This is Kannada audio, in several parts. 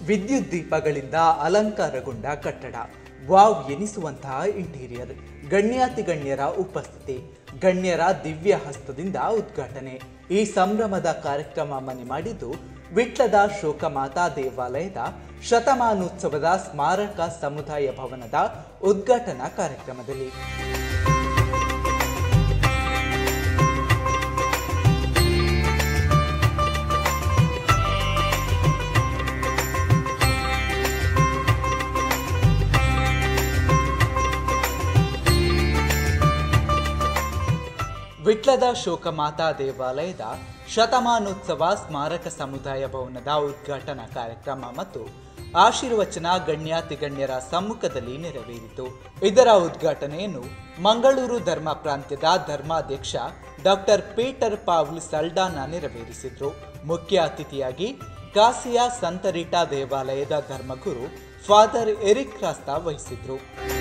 ವಿದ್ಯುತ್ ದೀಪಗಳಿಂದ ಅಲಂಕಾರಗೊಂಡ ಕಟ್ಟಡ ವಾವ್ ಎನಿಸುವಂತಹ ಇಂಟೀರಿಯರ್ ಗಣ್ಯಾತಿ ಗಣ್ಯರ ಉಪಸ್ಥಿತಿ ಗಣ್ಯರ ದಿವ್ಯ ಹಸ್ತದಿಂದ ಉದ್ಘಾಟನೆ ಈ ಸಂಭ್ರಮದ ಕಾರ್ಯಕ್ರಮ ಮನೆ ಮಾಡಿದ್ದು ವಿಟ್ಲದ ಶೋಕಮಾತಾ ದೇವಾಲಯದ ಶತಮಾನೋತ್ಸವದ ಸ್ಮಾರಕ ಸಮುದಾಯ ಭವನದ ಉದ್ಘಾಟನಾ ಕಾರ್ಯಕ್ರಮದಲ್ಲಿ ವಿಟ್ಲದ ಶೋಕಮಾತಾ ದೇವಾಲಯದ ಶತಮಾನೋತ್ಸವ ಸ್ಮಾರಕ ಸಮುದಾಯ ಭವನದ ಉದ್ಘಾಟನಾ ಕಾರ್ಯಕ್ರಮ ಮತ್ತು ಆಶೀರ್ವಚನ ಗಣ್ಯಾತಿ ಗಣ್ಯರ ಸಮ್ಮುಖದಲ್ಲಿ ನೆರವೇರಿತು ಇದರ ಉದ್ಘಾಟನೆಯನ್ನು ಮಂಗಳೂರು ಧರ್ಮ ಪ್ರಾಂತ್ಯದ ಧರ್ಮಾಧ್ಯಕ್ಷ ಡಾಕ್ಟರ್ ಪೀಟರ್ ಪಾವ್ಲ್ ಸಲ್ಡಾನ ನೆರವೇರಿಸಿದ್ರು ಮುಖ್ಯ ಅತಿಥಿಯಾಗಿ ಕಾಸಿಯಾ ಸಂತರಿಟಾ ದೇವಾಲಯದ ಧರ್ಮಗುರು ಫಾದರ್ ಎರಿಕ್ ರಾಸ್ತಾ ವಹಿಸಿದ್ರು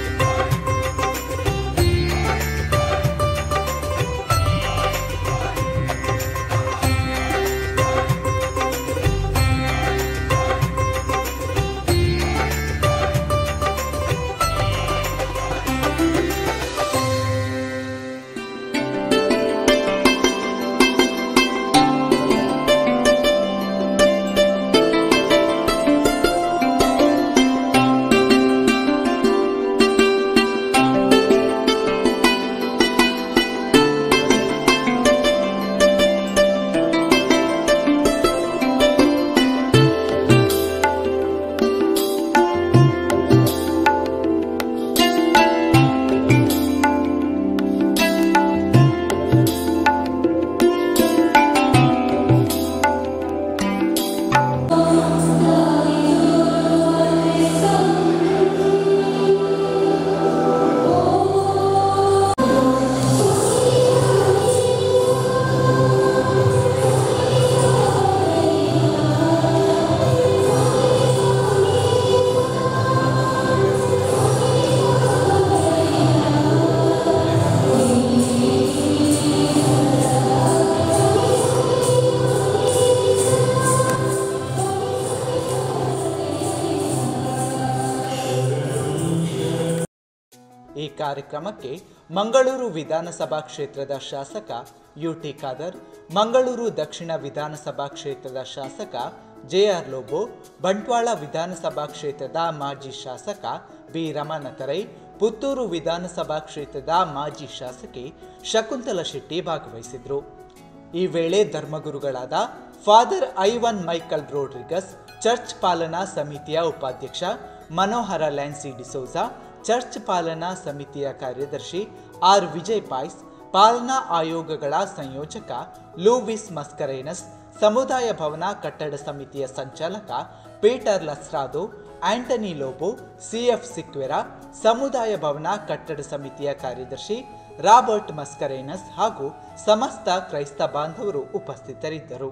ಈ ಕಾರ್ಯಕ್ರಮಕ್ಕೆ ಮಂಗಳೂರು ವಿಧಾನಸಭಾ ಕ್ಷೇತ್ರದ ಶಾಸಕ ಯುಟಿ ಖಾದರ್ ಮಂಗಳೂರು ದಕ್ಷಿಣ ವಿಧಾನಸಭಾ ಕ್ಷೇತ್ರದ ಶಾಸಕ ಜೆಆರ್ ಲೋಬೋ ಬಂಟ್ವಾಳ ವಿಧಾನಸಭಾ ಕ್ಷೇತ್ರದ ಮಾಜಿ ಶಾಸಕ ಬಿ ರಮಾನತರೈ ಪುತ್ತೂರು ವಿಧಾನಸಭಾ ಕ್ಷೇತ್ರದ ಮಾಜಿ ಶಾಸಕಿ ಶಕುಂತಲ ಶೆಟ್ಟಿ ಭಾಗವಹಿಸಿದ್ರು ಈ ವೇಳೆ ಧರ್ಮಗುರುಗಳಾದ father Ivan Michael Rodrigues church ಪಾಲನಾ ಸಮಿತಿಯ ಉಪಾಧ್ಯಕ್ಷ ಮನೋಹರ ಲ್ಯಾನ್ಸಿ ಡಿಸೋಜಾ ಚರ್ಚ್ ಪಾಲನಾ ಸಮಿತಿಯ ಕಾರ್ಯದರ್ಶಿ ಆರ್ ವಿಜಯ್ ಪಾಯ್ಸ್ ಪಾಲನಾ ಆಯೋಗಗಳ ಸಂಯೋಜಕ ಲೂವಿಸ್ ಮಸ್ಕರೇನಸ್ ಸಮುದಾಯ ಭವನ ಕಟ್ಟಡ ಸಮಿತಿಯ ಸಂಚಾಲಕ Peter Lasrado Anthony Lobo CF Sequeira ಸಮುದಾಯ ಭವನ ಕಟ್ಟಡ ಸಮಿತಿಯ ಕಾರ್ಯದರ್ಶಿ ರಾಬರ್ಟ್ ಮಸ್ಕರೇನಸ್ ಹಾಗೂ ಸಮಸ್ತ ಕ್ರೈಸ್ತ ಬಾಂಧವರು ಉಪಸ್ಥಿತರಿದ್ದರು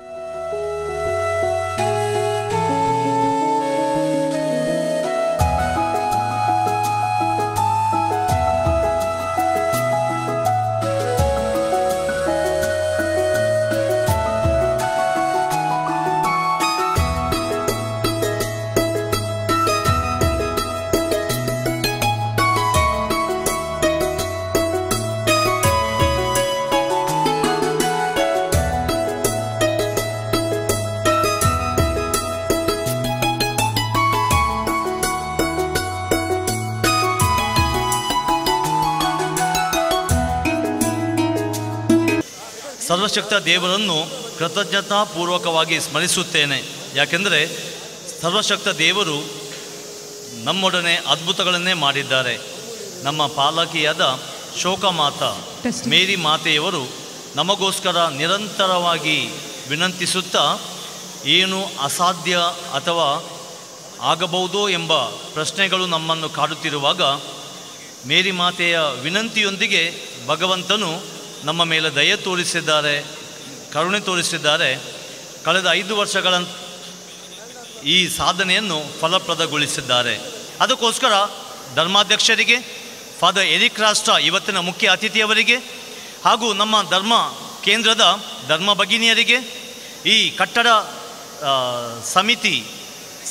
ಸರ್ವಶಕ್ತ ದೇವರನ್ನು ಕೃತಜ್ಞತಾಪೂರ್ವಕವಾಗಿ ಸ್ಮರಿಸುತ್ತೇನೆ ಯಾಕೆಂದರೆ ಸರ್ವಶಕ್ತ ದೇವರು ನಮ್ಮೊಡನೆ ಅದ್ಭುತಗಳನ್ನೇ ಮಾಡಿದ್ದಾರೆ ನಮ್ಮ ಪಾಲಕಿಯಾದ ಶೋಕಮಾತ ಮೇರಿ ಮಾತೆಯವರು ನಮಗೋಸ್ಕರ ನಿರಂತರವಾಗಿ ವಿನಂತಿಸುತ್ತಾ ಏನು ಅಸಾಧ್ಯ ಅಥವಾ ಆಗಬಹುದೋ ಎಂಬ ಪ್ರಶ್ನೆಗಳು ನಮ್ಮನ್ನು ಕಾಡುತ್ತಿರುವಾಗ ಮೇರಿ ಮಾತೆಯ ವಿನಂತಿಯೊಂದಿಗೆ ಭಗವಂತನು ನಮ್ಮ ಮೇಲೆ ದಯ ತೋರಿಸಿದ್ದಾರೆ ಕರುಣೆ ತೋರಿಸಿದ್ದಾರೆ ಕಳೆದ ಐದು ವರ್ಷಗಳ ಈ ಸಾಧನೆಯನ್ನು ಫಲಪ್ರದಗೊಳಿಸಿದ್ದಾರೆ ಅದಕ್ಕೋಸ್ಕರ ಧರ್ಮಾಧ್ಯಕ್ಷರಿಗೆ ಫಾದರ್ ಎರಿಕ್ ರಾಷ್ಟ್ರ ಇವತ್ತಿನ ಮುಖ್ಯ ಅತಿಥಿಯವರಿಗೆ ಹಾಗೂ ನಮ್ಮ ಧರ್ಮ ಕೇಂದ್ರದ ಧರ್ಮ ಭಗಿನಿಯರಿಗೆ ಈ ಕಟ್ಟಡ ಆ, ಸಮಿತಿ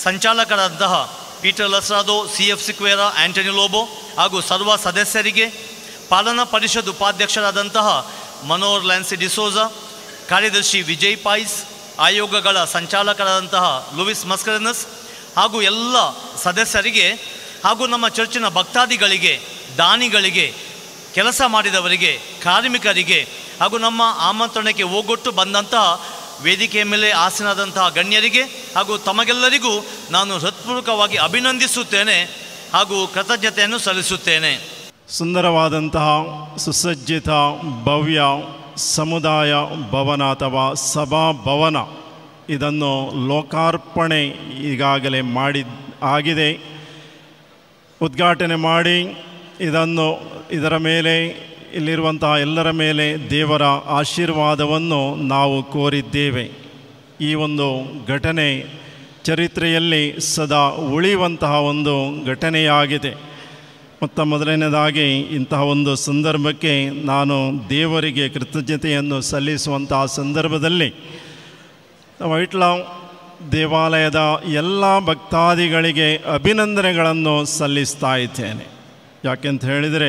ಸಂಚಾಲಕರಾದಂತಹ Peter Lasrado C F Sequeira Anthony Lobo ಹಾಗೂ ಸರ್ವ ಸದಸ್ಯರಿಗೆ ಪಾಲನಾ ಪರಿಷತ್ ಉಪಾಧ್ಯಕ್ಷರಾದಂತಹ ಮನೋಹರ್ ಲ್ಯಾನ್ಸಿ ಡಿಸೋಜ ಕಾರ್ಯದರ್ಶಿ ವಿಜಯ್ ಪಾಯ್ಸ್ ಆಯೋಗಗಳ ಸಂಚಾಲಕರಾದಂತಹ ಲೂಯಿಸ್ ಮಸ್ಕರನಸ್ ಹಾಗೂ ಎಲ್ಲ ಸದಸ್ಯರಿಗೆ ಹಾಗೂ ನಮ್ಮ ಚರ್ಚಿನ ಭಕ್ತಾದಿಗಳಿಗೆ ದಾನಿಗಳಿಗೆ ಕೆಲಸ ಮಾಡಿದವರಿಗೆ ಕಾರ್ಮಿಕರಿಗೆ ಹಾಗೂ ನಮ್ಮ ಆಮಂತ್ರಣಕ್ಕೆ ಹೋಗೊಟ್ಟು ಬಂದಂತಹ ವೇದಿಕೆಯ ಮೇಲೆ ಆಸೀನದಂತಹ ಗಣ್ಯರಿಗೆ ಹಾಗೂ ತಮಗೆಲ್ಲರಿಗೂ ನಾನು ಹೃತ್ಪೂರ್ವಕವಾಗಿ ಅಭಿನಂದಿಸುತ್ತೇನೆ ಹಾಗೂ ಕೃತಜ್ಞತೆಯನ್ನು ಸಲ್ಲಿಸುತ್ತೇನೆ ಸುಂದರವಾದಂತಹ ಸುಸಜ್ಜಿತ ಭವ್ಯ ಸಮುದಾಯ ಭವನ ಅಥವಾ ಸಭಾಭವನ ಇದನ್ನು ಲೋಕಾರ್ಪಣೆ ಈಗಾಗಲೇ ಮಾಡಿ ಆಗಿದೆ ಉದ್ಘಾಟನೆ ಮಾಡಿ ಇದನ್ನು ಇದರ ಮೇಲೆ ಇಲ್ಲಿರುವಂತಹ ಎಲ್ಲರ ಮೇಲೆ ದೇವರ ಆಶೀರ್ವಾದವನ್ನು ನಾವು ಕೋರಿದ್ದೇವೆ ಈ ಒಂದು ಘಟನೆ ಚರಿತ್ರೆಯಲ್ಲಿ ಸದಾ ಉಳಿಯುವಂತಹ ಒಂದು ಘಟನೆಯಾಗಿದೆ ಮತ್ತು ಮೊದಲನೇದಾಗಿ ಇಂತಹ ಒಂದು ಸಂದರ್ಭಕ್ಕೆ ನಾನು ದೇವರಿಗೆ ಕೃತಜ್ಞತೆಯನ್ನು ಸಲ್ಲಿಸುವಂತಹ ಸಂದರ್ಭದಲ್ಲಿ ವೈಟ್ಲ ದೇವಾಲಯದ ಎಲ್ಲ ಭಕ್ತಾದಿಗಳಿಗೆ ಅಭಿನಂದನೆಗಳನ್ನು ಸಲ್ಲಿಸ್ತಾ ಇದ್ದೇನೆ ಯಾಕೆಂತ ಹೇಳಿದರೆ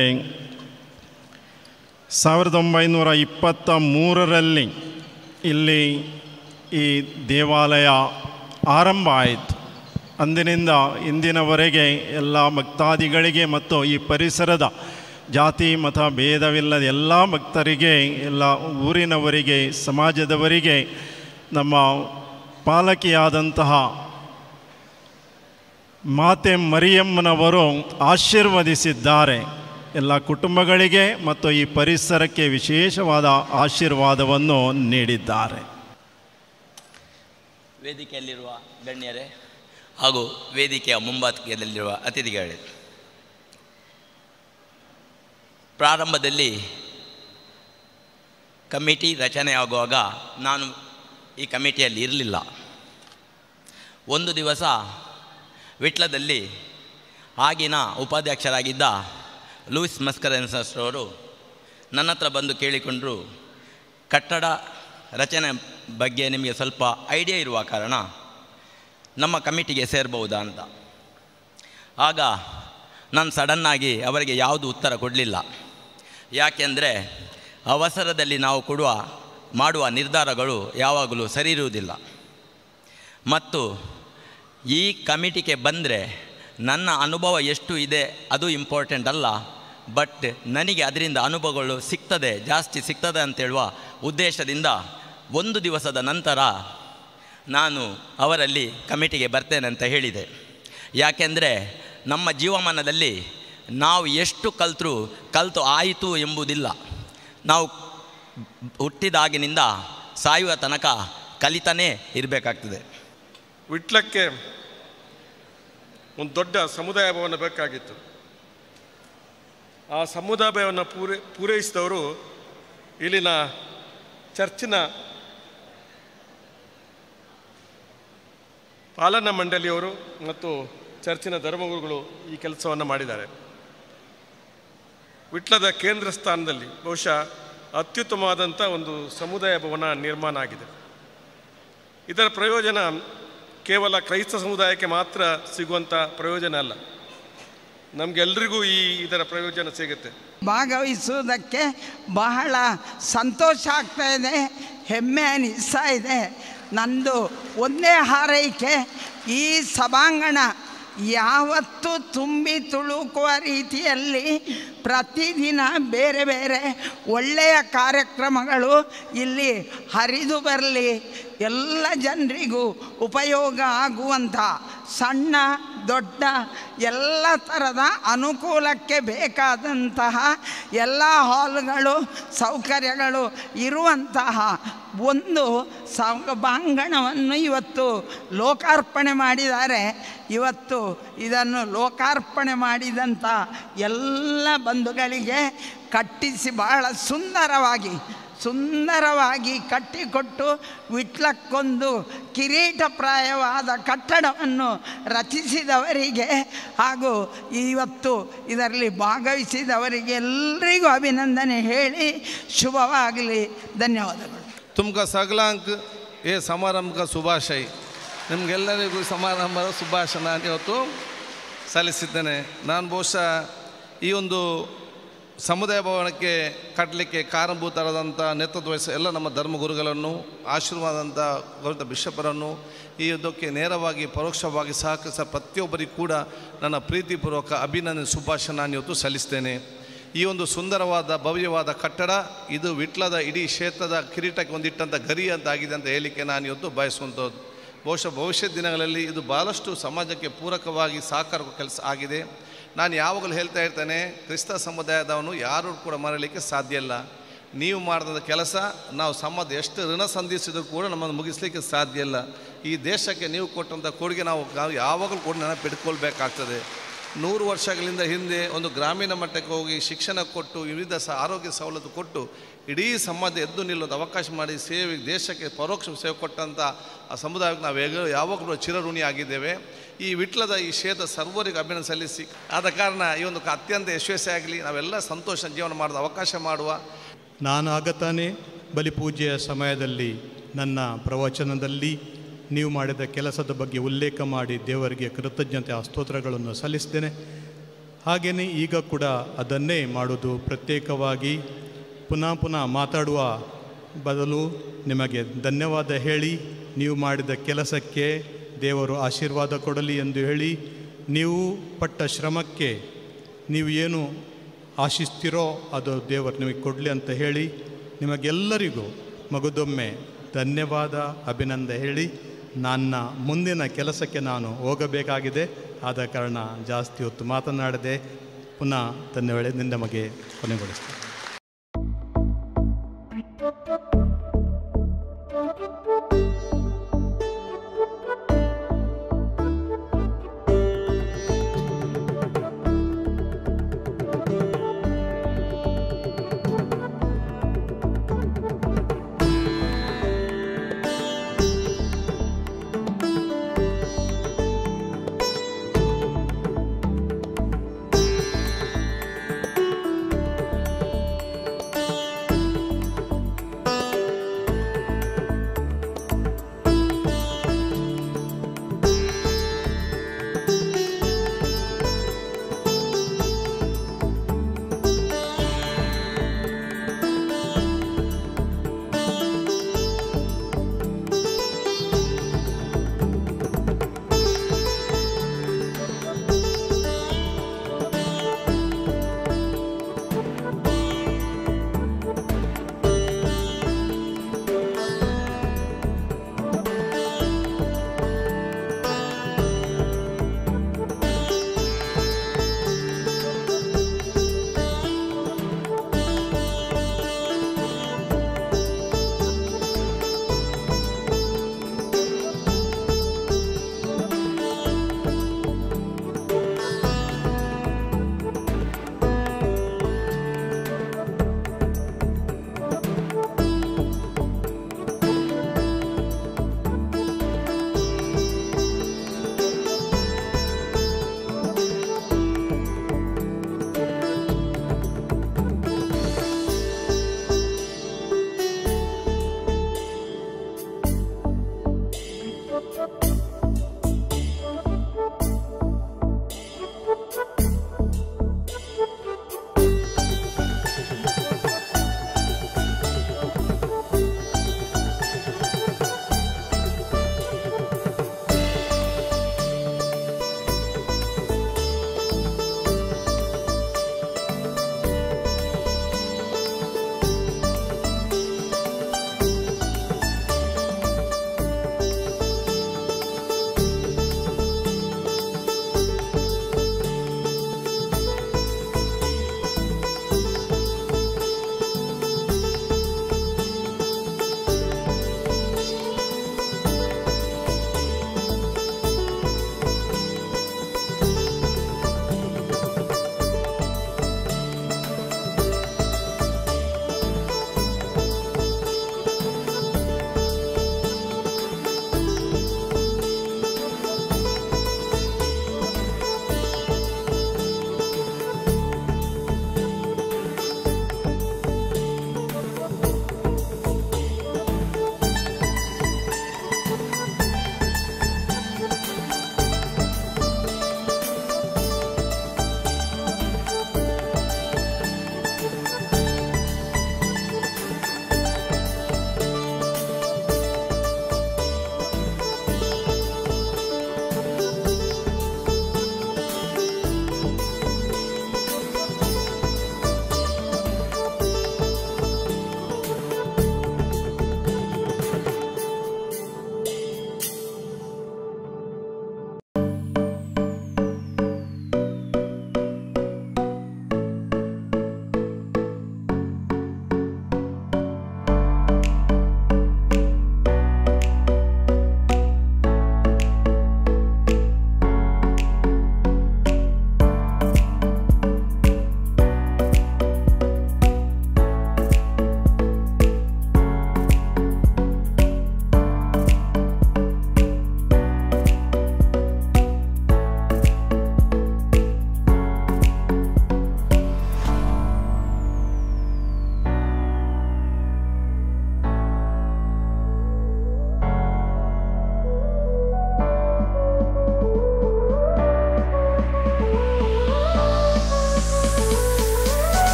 ಸಾವಿರದ ಒಂಬೈನೂರ ಇಪ್ಪತ್ತ ಮೂರರಲ್ಲಿ ಇಲ್ಲಿ ಈ ದೇವಾಲಯ ಆರಂಭ ಆಯಿತು ಅಂದಿನಿಂದ ಇಂದಿನವರೆಗೆ ಎಲ್ಲ ಭಕ್ತಾದಿಗಳಿಗೆ ಮತ್ತು ಈ ಪರಿಸರದ ಜಾತಿ ಮತ ಭೇದವಿಲ್ಲದ ಎಲ್ಲ ಭಕ್ತರಿಗೆ ಎಲ್ಲ ಊರಿನವರಿಗೆ ಸಮಾಜದವರಿಗೆ ನಮ್ಮ ಪಾಲಕಿಯಾದಂತಹ ಮಾತೆ ಮರಿಯಮ್ಮನವರು ಆಶೀರ್ವದಿಸಿದ್ದಾರೆ ಎಲ್ಲ ಕುಟುಂಬಗಳಿಗೆ ಮತ್ತು ಈ ಪರಿಸರಕ್ಕೆ ವಿಶೇಷವಾದ ಆಶೀರ್ವಾದವನ್ನು ನೀಡಿದ್ದಾರೆ ವೇದಿಕೆಯಲ್ಲಿರುವ ಗಣ್ಯರೇ ಹಾಗೂ ವೇದಿಕೆಯ ಮುಂಬದಿಯಲ್ಲಿರುವ ಅತಿಥಿಗಳೇ ಪ್ರಾರಂಭದಲ್ಲಿ ಕಮಿಟಿ ರಚನೆ ಆಗುವಾಗ ನಾನು ಈ ಕಮಿಟಿಯಲ್ಲಿ ಇರಲಿಲ್ಲ ಒಂದು ದಿವಸ ವಿಟ್ಲದಲ್ಲಿ ಆಗಿನ ಉಪಾಧ್ಯಕ್ಷರಾಗಿದ್ದ ಲೂಯಿಸ್ ಮಸ್ಕರೆನ್ಸಸ್ರವರು ನನ್ನ ಹತ್ರ ಬಂದು ಕೇಳಿಕೊಂಡರು ಕಟ್ಟಡ ರಚನೆ ಬಗ್ಗೆ ನಿಮಗೆ ಸ್ವಲ್ಪ ಐಡಿಯಾ ಇರುವ ಕಾರಣ ನಮ್ಮ ಕಮಿಟಿಗೆ ಸೇರ್ಬಹುದಾ ಅಂತ ಆಗ ನಾನು ಸಡನ್ನಾಗಿ ಅವರಿಗೆ ಯಾವುದು ಉತ್ತರ ಕೊಡಲಿಲ್ಲ ಯಾಕೆಂದರೆ ಅವಸರದಲ್ಲಿ ನಾವು ಕೊಡುವ ಮಾಡುವ ನಿರ್ಧಾರಗಳು ಯಾವಾಗಲೂ ಸರಿ ಇರುವುದಿಲ್ಲ ಮತ್ತು ಈ ಕಮಿಟಿಗೆ ಬಂದರೆ ನನ್ನ ಅನುಭವ ಎಷ್ಟು ಇದೆ ಅದು ಇಂಪಾರ್ಟೆಂಟ್ ಅಲ್ಲ ಬಟ್ ನನಗೆ ಅದರಿಂದ ಅನುಭವಗಳು ಸಿಗ್ತದೆ ಜಾಸ್ತಿ ಸಿಗ್ತದೆ ಅಂತೇಳುವ ಉದ್ದೇಶದಿಂದ ಒಂದು ದಿವಸದ ನಂತರ ನಾನು ಅವರಲ್ಲಿ ಕಮಿಟಿಗೆ ಬರ್ತೇನೆ ಅಂತ ಹೇಳಿದೆ ಯಾಕೆಂದರೆ ನಮ್ಮ ಜೀವಮಾನದಲ್ಲಿ ನಾವು ಎಷ್ಟು ಕಲ್ತರೂ ಕಲ್ತು ಆಯಿತು ಎಂಬುದಿಲ್ಲ ನಾವು ಹುಟ್ಟಿದಾಗಿನಿಂದ ಸಾಯುವ ತನಕ ಕಲಿತಾನೇ ಇರಬೇಕಾಗ್ತದೆ ವಿಟ್ಲಕ್ಕೆ ಒಂದು ದೊಡ್ಡ ಸಮುದಾಯ ಭವನ ಬೇಕಾಗಿತ್ತು ಆ ಸಮುದಾಯ ಭವನ ಪೂರೈ ಪೂರೈಸಿದವರು ಇಲ್ಲಿನ ಚರ್ಚಿನ ಪಾಲನಾ ಮಂಡಳಿಯವರು ಮತ್ತು ಚರ್ಚಿನ ಧರ್ಮಗುರುಗಳು ಈ ಕೆಲಸವನ್ನು ಮಾಡಿದ್ದಾರೆ ವಿಟ್ಲದ ಕೇಂದ್ರ ಸ್ಥಾನದಲ್ಲಿ ಬಹುಶಃ ಅತ್ಯುತ್ತಮವಾದಂಥ ಒಂದು ಸಮುದಾಯ ಭವನ ನಿರ್ಮಾಣ ಆಗಿದೆ ಇದರ ಪ್ರಯೋಜನ ಕೇವಲ ಕ್ರೈಸ್ತ ಸಮುದಾಯಕ್ಕೆ ಮಾತ್ರ ಸಿಗುವಂಥ ಪ್ರಯೋಜನ ಅಲ್ಲ ನಮಗೆಲ್ರಿಗೂ ಈ ಇದರ ಪ್ರಯೋಜನ ಸಿಗುತ್ತೆ ಭಾಗವಹಿಸುವುದಕ್ಕೆ ಬಹಳ ಸಂತೋಷ ಆಗ್ತಾ ಇದೆ ಹೆಮ್ಮೆ ಅನಿಸ್ತಾ ಇದೆ ನಂದು ಒಂದೇ ಹಾರೈಕೆ ಈ ಸಭಾಂಗಣ ಯಾವತ್ತೂ ತುಂಬಿ ತುಳುಕುವ ರೀತಿಯಲ್ಲಿ ಪ್ರತಿದಿನ ಬೇರೆ ಬೇರೆ ಒಳ್ಳೆಯ ಕಾರ್ಯಕ್ರಮಗಳು ಇಲ್ಲಿ ಹರಿದು ಬರಲಿ ಎಲ್ಲ ಜನರಿಗೂ ಉಪಯೋಗ ಆಗುವಂಥ ಸಣ್ಣ ದೊಡ್ಡ ಎಲ್ಲ ಥರದ ಅನುಕೂಲಕ್ಕೆ ಬೇಕಾದಂತಹ ಎಲ್ಲ ಹಾಲ್ಗಳು ಸೌಕರ್ಯಗಳು ಇರುವಂತಹ ಒಂದು ಸಭಾಂಗಣವನ್ನು ಇವತ್ತು ಲೋಕಾರ್ಪಣೆ ಮಾಡಿದ್ದಾರೆ ಇವತ್ತು ಇದನ್ನು ಲೋಕಾರ್ಪಣೆ ಮಾಡಿದಂಥ ಎಲ್ಲ ಬಂಧುಗಳಿಗೆ ಕಟ್ಟಿಸಿ ಬಹಳ ಸುಂದರವಾಗಿ ಸುಂದರವಾಗಿ ಕಟ್ಟಿಕೊಟ್ಟು ವಿಟ್ಲಕ್ಕೊಂದು ಕಿರೀಟಪ್ರಾಯವಾದ ಕಟ್ಟಡವನ್ನು ರಚಿಸಿದವರಿಗೆ ಹಾಗೂ ಇವತ್ತು ಇದರಲ್ಲಿ ಭಾಗವಹಿಸಿದವರಿಗೆ ಎಲ್ಲರಿಗೂ ಅಭಿನಂದನೆ ಹೇಳಿ ಶುಭವಾಗಲಿ ಧನ್ಯವಾದಗಳು तुमका सगळ्यांक हे समारंभ शुभाशय ನಿಮಗೆಲ್ಲರಿಗೂ ಸಮಾರಂಭದ ಶುಭಾಶಯ ಇವತ್ತು ಸಲ್ಲಿಸಿದ್ದೇನೆ ನಾನು ಬಹುಶಃ ಈ ಒಂದು ಸಮುದಾಯ ಭವನಕ್ಕೆ ಕಟ್ಟಲಿಕ್ಕೆ ಕಾರಣಭೂತರಾದಂಥ ನೇತೃತ್ವ ವಹಿಸ ಎಲ್ಲ ನಮ್ಮ ಧರ್ಮಗುರುಗಳನ್ನು ಆಶೀರ್ವಾದಂಥ ಗೌರವ ಬಿಷಪರನ್ನು ಈ ಯುದ್ಧಕ್ಕೆ ನೇರವಾಗಿ ಪರೋಕ್ಷವಾಗಿ ಸಹಕರಿಸ ಪ್ರತಿಯೊಬ್ಬರಿಗೂ ಕೂಡ ನನ್ನ ಪ್ರೀತಿಪೂರ್ವಕ ಅಭಿನಂದನೆ ಶುಭಾಶಯ ನಾನು ಇವತ್ತು ಸಲ್ಲಿಸ್ತೇನೆ ಈ ಒಂದು ಸುಂದರವಾದ ಭವ್ಯವಾದ ಕಟ್ಟಡ ಇದು ವಿಟ್ಲದ ಇಡೀ ಕ್ಷೇತ್ರದ ಕಿರೀಟಕ್ಕೆ ಒಂದಿಟ್ಟಂಥ ಗರಿ ಅಂತ ಆಗಿದೆ ಅಂತ ಹೇಳಲಿಕ್ಕೆ ನಾನು ಇವತ್ತು ಬಯಸುವಂಥದ್ದು ಬಹುಶಃ ಭವಿಷ್ಯದ ದಿನಗಳಲ್ಲಿ ಇದು ಭಾಳಷ್ಟು ಸಮಾಜಕ್ಕೆ ಪೂರಕವಾಗಿ ಸಾಕಾರ ಕೆಲಸ ಆಗಿದೆ ನಾನು ಯಾವಾಗಲೂ ಹೇಳ್ತಾ ಇರ್ತೇನೆ ಕ್ರಿಸ್ತ ಸಮುದಾಯದವನು ಯಾರೂ ಕೂಡ ಮರಲಿಕ್ಕೆ ಸಾಧ್ಯ ಇಲ್ಲ ನೀವು ಮಾಡಿದ ಕೆಲಸ ನಾವು ಸಮಾಜ ಎಷ್ಟು ಋಣ ಸಂಧಿಸಿದರೂ ಕೂಡ ನಮ್ಮನ್ನು ಮುಗಿಸ್ಲಿಕ್ಕೆ ಸಾಧ್ಯ ಇಲ್ಲ ಈ ದೇಶಕ್ಕೆ ನೀವು ಕೊಟ್ಟಂಥ ಕೊಡುಗೆ ನಾವು ನಾವು ಯಾವಾಗಲೂ ಕೂಡ ನೆನಪಿಟ್ಕೊಳ್ಬೇಕಾಗ್ತದೆ ನೂರು ವರ್ಷಗಳಿಂದ ಹಿಂದೆ ಒಂದು ಗ್ರಾಮೀಣ ಮಟ್ಟಕ್ಕೆ ಹೋಗಿ ಶಿಕ್ಷಣ ಕೊಟ್ಟು ವಿವಿಧ ಸ ಆರೋಗ್ಯ ಸವಲತ್ತು ಕೊಟ್ಟು ಇಡೀ ಸಮಾಜ ಎದ್ದು ನಿಲ್ಲೋದು ಅವಕಾಶ ಮಾಡಿ ಸೇವೆ ದೇಶಕ್ಕೆ ಪರೋಕ್ಷ ಸೇವೆ ಕೊಟ್ಟಂಥ ಆ ಸಮುದಾಯಕ್ಕೆ ನಾವು ಹೇಗೆ ಯಾವಾಗಲೂ ಚಿರಋಣಿ ಆಗಿದ್ದೇವೆ ಈ ವಿಟ್ಲದ ಈ ಕ್ಷೇತ್ರ ಸರ್ವರಿಗೂ ಅಭಿನಂದನೆ ಸಲ್ಲಿಸಿ ಆದ ಕಾರಣ ಈ ಒಂದು ಅತ್ಯಂತ ಯಶಸ್ವಿಯಾಗಲಿ ನಾವೆಲ್ಲ ಸಂತೋಷ ಜೀವನ ಮಾಡೋದು ಅವಕಾಶ ಮಾಡುವ ನಾನು ಆಗ ತಾನೇ ಬಲಿಪೂಜೆಯ ಸಮಯದಲ್ಲಿ ನನ್ನ ಪ್ರವಚನದಲ್ಲಿ ನೀವು ಮಾಡಿದ ಕೆಲಸದ ಬಗ್ಗೆ ಉಲ್ಲೇಖ ಮಾಡಿ ದೇವರಿಗೆ ಕೃತಜ್ಞತೆ ಸ್ತೋತ್ರಗಳನ್ನು ಸಲ್ಲಿಸ್ತೇನೆ ಹಾಗೆಯೇ ಈಗ ಕೂಡ ಅದನ್ನೇ ಮಾಡೋದು ಪ್ರತ್ಯೇಕವಾಗಿ ಪುನಃ ಪುನಃ ಮಾತಾಡುವ ಬದಲು ನಿಮಗೆ ಧನ್ಯವಾದ ಹೇಳಿ ನೀವು ಮಾಡಿದ ಕೆಲಸಕ್ಕೆ ದೇವರು ಆಶೀರ್ವಾದ ಕೊಡಲಿ ಎಂದು ಹೇಳಿ ನೀವು ಪಟ್ಟ ಶ್ರಮಕ್ಕೆ ನೀವು ಏನು ಆಶಿಸ್ತಿರೋ ಅದು ದೇವರು ನಿಮಗೆ ಕೊಡಲಿ ಅಂತ ಹೇಳಿ ನಿಮಗೆಲ್ಲರಿಗೂ ಮಗದೊಮ್ಮೆ ಧನ್ಯವಾದ ಅಭಿನಂದನೆ ಹೇಳಿ ನನ್ನ ಮುಂದಿನ ಕೆಲಸಕ್ಕೆ ನಾನು ಹೋಗಬೇಕಾಗಿದೆ ಆದ ಕಾರಣ ಜಾಸ್ತಿ ಹೊತ್ತು ಮಾತನಾಡದೆ ಪುನಃ ಧನ್ಯವಾದ ನಿಮಗೆ ಕೊನೆಗೊಳಿಸ್ತೇನೆ